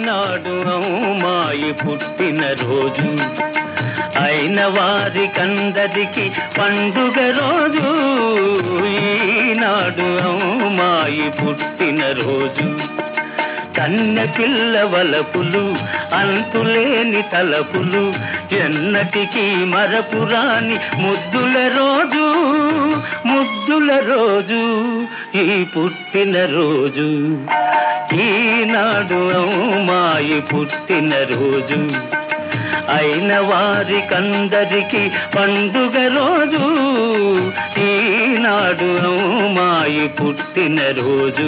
ఈనాడు అమ్మాయి పుట్టిన రోజు అయిన వారికందరికి పండుగ రోజు ఈనాడు అమ్మాయి పుట్టిన రోజు కన్న పిల్ల వలపులు అంతులేని తలపులు ఎన్నటికీ మరపురాని ముద్దుల రోజు ముద్దుల రోజు ఈ పుట్టిన రోజు ఈనాడు అమ్మాయి పుట్టిన రోజు అయిన వారికందరికి పండుగ రోజు ఈనాడు అమ్మాయి పుట్టిన రోజు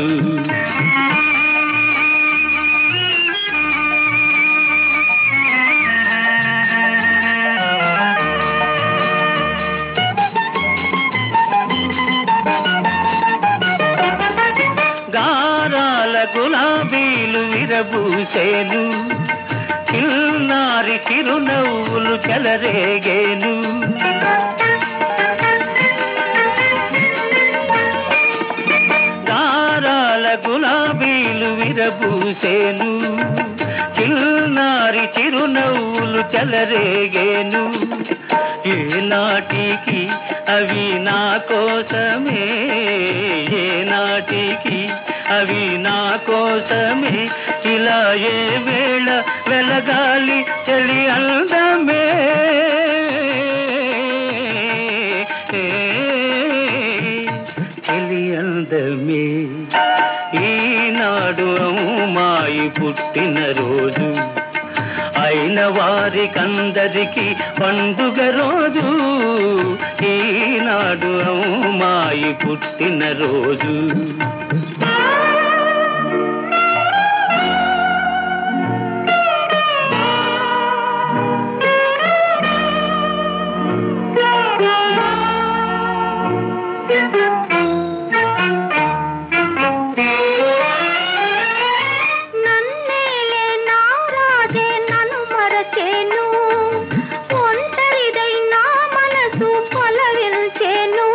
గారాల గులాబీలు విరబూసేను చిన్నారి చిరునవ్వులు చెలరేగేను గారాల గులాబీలు విరబూసేను చిన్నారి చిరునవ్వులు చెలరేగేను ఏనాటికి అవి నా కోసమే ఏనాటికి అవి నా కోసమే ఇలా ఏ వేళ వెలగాలి చలి అందమే చలి అందమే ఈనాడు అమ్మాయి పుట్టిన రోజు అయిన వారికందరికి పండుగ రోజు ఈనాడు అమ్మాయి పుట్టిన రోజు నన్నేలే నారాజే నన్ను మరచేను ఒంటరిదై నా మనసు పలవించేను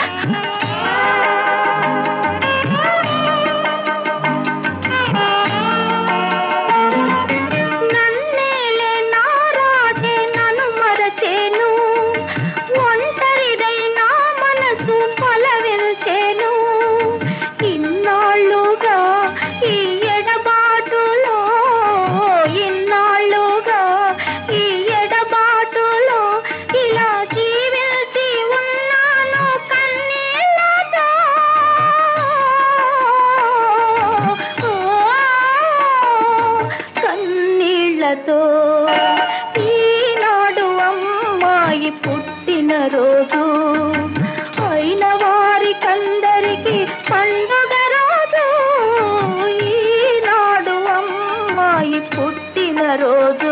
నన్నేలే నారాజే నన్ను మరచేను ఒంటరిదై నా మనసు పలవించేను ఇన్నాళ్ళుగా ఈ ఎడబాటులో ఇన్నాళ్ళుగా ఈ ఎడబాటులో ఇలా జీవించి ఉన్నాను కన్నీళ్ళతో కన్నీళ్ళతో ఈనాడు అమ్మాయి పుట్టిన రోజు అయిన వారికందరికి పండుగ రోజు ఈనాడు అమ్మాయి పుట్టిన రోజు